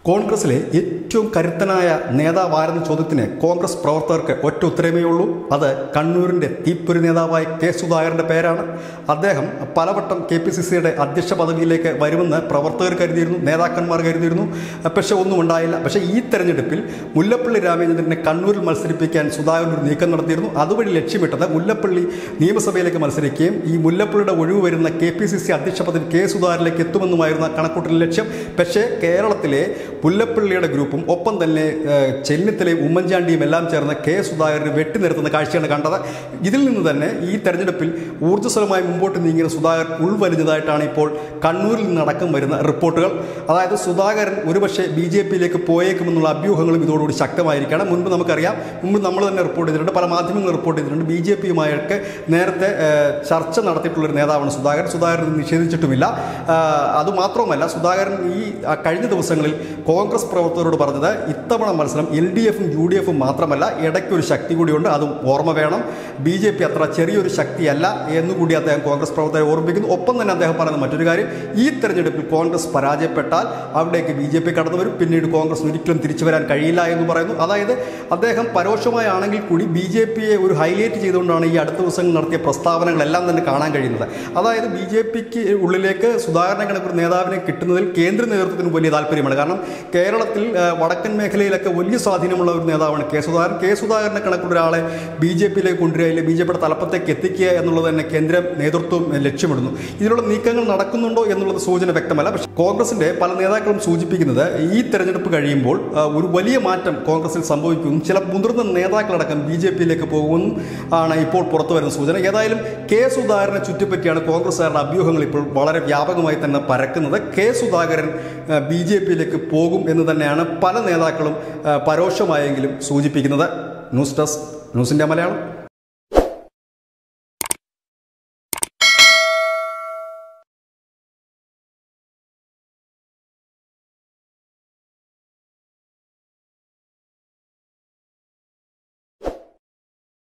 കോൺഗ്രസിലെ ഏറ്റവും കരുത്തനായ നേതാവാരെന്ന ചോദ്യത്തിന് കോൺഗ്രസ് പ്രവർത്തകർക്ക് ഒറ്റ ഉത്തരമേ ഉള്ളൂ അത് കണ്ണൂരിൻ്റെ തീപ്പൊരി നേതാവായ കെ സുധാകരൻ്റെ പേരാണ് അദ്ദേഹം പലവട്ടം കെ പി സി സിയുടെ അധ്യക്ഷ പദവിയിലേക്ക് വരുമെന്ന് പ്രവർത്തകർ കരുതിയിരുന്നു നേതാക്കന്മാർ കരുതിയിരുന്നു പക്ഷേ ഒന്നും ഉണ്ടായില്ല പക്ഷേ ഈ തെരഞ്ഞെടുപ്പിൽ മുല്ലപ്പള്ളി രാമചന്ദ്രനെ കണ്ണൂരിൽ മത്സരിപ്പിക്കാൻ സുധാകരൻ ഒരു നീക്കം നടത്തിയിരുന്നു അതുവഴി ലക്ഷ്യമിട്ടത് മുല്ലപ്പള്ളി നിയമസഭയിലേക്ക് മത്സരിക്കുകയും ഈ മുല്ലപ്പള്ളിയുടെ ഒഴിവ് വരുന്ന കെ പി സി സി അധ്യക്ഷ പദവി കെ സുധാകരനിലേക്ക് എത്തുമെന്നുമായിരുന്ന കണക്കൂട്ടൽ ലക്ഷ്യം പക്ഷേ കേരളത്തിലെ മുല്ലപ്പള്ളിയുടെ ഗ്രൂപ്പും ഒപ്പം തന്നെ ഏഹ്, ചെന്നിത്തലയും ഉമ്മൻചാണ്ടിയും എല്ലാം ചേർന്ന് കെ സുധാകരനെ വെട്ടി നിർത്തുന്ന കാഴ്ചയാണ് കണ്ടത് ഇതിൽ നിന്ന് തന്നെ ഈ തെരഞ്ഞെടുപ്പിൽ ഊർജ്ജസ്വലമായി മുമ്പോട്ട് നീങ്ങിയ സുധാകരൻ ഉൾവലിഞ്ഞതായിട്ടാണ് ഇപ്പോൾ കണ്ണൂരിൽ നിന്നടക്കം വരുന്ന റിപ്പോർട്ടുകൾ അതായത് സുധാകരൻ ഒരുപക്ഷെ ബി ജെ പിയിലേക്ക് പോയേക്കുമെന്നുള്ള അഭ്യൂഹങ്ങളും ഇതോടുകൂടി ശക്തമായിരിക്കുകയാണ് മുൻപ് നമുക്കറിയാം മുമ്പ് നമ്മൾ തന്നെ റിപ്പോർട്ട് ചെയ്തിട്ടുണ്ട് പല മാധ്യമങ്ങളും റിപ്പോർട്ട് ചെയ്തിട്ടുണ്ട് ബി ജെ പിയുമായൊക്കെ നേരത്തെ ഏഹ്, ചർച്ച നടത്തിയിട്ടുള്ളൊരു നേതാവാണ് സുധാകരൻ സുധാകരൻ ഇത് നിഷേധിച്ചിട്ടുമില്ല ആഹ്, അതുമാത്രവുമല്ല സുധാകരൻ ഈ ആ, കഴിഞ്ഞ ദിവസങ്ങളിൽ കോൺഗ്രസ് പ്രവർത്തകരോട് പറഞ്ഞത് ഇത്തവണ മത്സരം എൽ ഡി എഫും യു ഡി എഫും മാത്രമല്ല ഇടയ്ക്കൊരു ശക്തി കൂടിയുണ്ട് അതും ഓർമ്മ വേണം ബി ജെ പി അത്ര ചെറിയൊരു ശക്തിയല്ല എന്നുകൂടി അദ്ദേഹം കോൺഗ്രസ് പ്രവർത്തകരെ ഓർമ്മിപ്പിക്കുന്നു ഒപ്പം തന്നെ അദ്ദേഹം പറയുന്ന മറ്റൊരു കാര്യം ഈ തെരഞ്ഞെടുപ്പിൽ കോൺഗ്രസ് പരാജയപ്പെട്ടാൽ അവിടേക്ക് ബി ജെ പി കടന്നു വരും പിന്നീട് കോൺഗ്രസ് ഒരിക്കലും തിരിച്ചു വരാൻ കഴിയില്ല എന്ന് പറയുന്നു അതായത് അദ്ദേഹം പരോക്ഷമായാണെങ്കിൽ കൂടി ബി ജെ പിയെ ഒരു ഹൈലൈറ്റ് ചെയ്തുകൊണ്ടാണ് ഈ അടുത്ത ദിവസങ്ങൾ നടത്തിയ പ്രസ്താവനകളെല്ലാം തന്നെ കാണാൻ കഴിയുന്നത് അതായത് ബി ജെ പിക്ക് ഉള്ളിലേക്ക് സുധാകരനെ കണക്കൊരു നേതാവിനെ കിട്ടുന്നതിൽ കേന്ദ്ര നേതൃത്വത്തിന് വലിയ താല്പര്യമാണ് കാരണം കേരളത്തിൽ ആ, വടക്കൻ മേഖലയിലൊക്കെ വലിയ സ്വാധീനമുള്ള ഒരു നേതാവാണ് കെ സുധാകരൻ കെ സുധാകരനെ കണക്കുള്ള ഒരാളെ ബി ജെ പിയിലേക്ക് കൊണ്ടുവരിക അല്ലെങ്കിൽ ബി ജെ പിയുടെ തലപ്പത്തേക്ക് എത്തിക്കുക എന്നുള്ളത് തന്നെ കേന്ദ്ര നേതൃത്വം ലക്ഷ്യമിടുന്നു ഇതിനുള്ള നീക്കങ്ങൾ നടക്കുന്നുണ്ടോ എന്നുള്ളത് സൂചന വ്യക്തമല്ല പക്ഷേ കോൺഗ്രസിന്റെ പല നേതാക്കളും സൂചിപ്പിക്കുന്നത് ഈ തെരഞ്ഞെടുപ്പ് കഴിയുമ്പോൾ ആ, ഒരു വലിയ മാറ്റം കോൺഗ്രസിൽ സംഭവിക്കും ചില മുതിർന്ന നേതാക്കളടക്കം ബി ജെ പിയിലേക്ക് പോകുമെന്നും ആണ് ഇപ്പോൾ പുറത്തു വരുന്ന സൂചന ഏതായാലും കെ സുധാകരനെ ചുറ്റിപ്പറ്റിയാണ് കോൺഗ്രസ്സുകാരുടെ അഭ്യൂഹങ്ങൾ ഇപ്പോൾ വളരെ വ്യാപകമായി തന്നെ പരക്കുന്നത് കെ സുധാകരൻ ബി ജെ പിയിലേക്ക് പോകും എന്ന് തന്നെയാണ് പല നേതാക്കളും ആ, പരോക്ഷമായെങ്കിലും സൂചിപ്പിക്കുന്നത് ന്യൂസ് ഡെസ്ക് ന്യൂസിൻ്റെ മലയാളം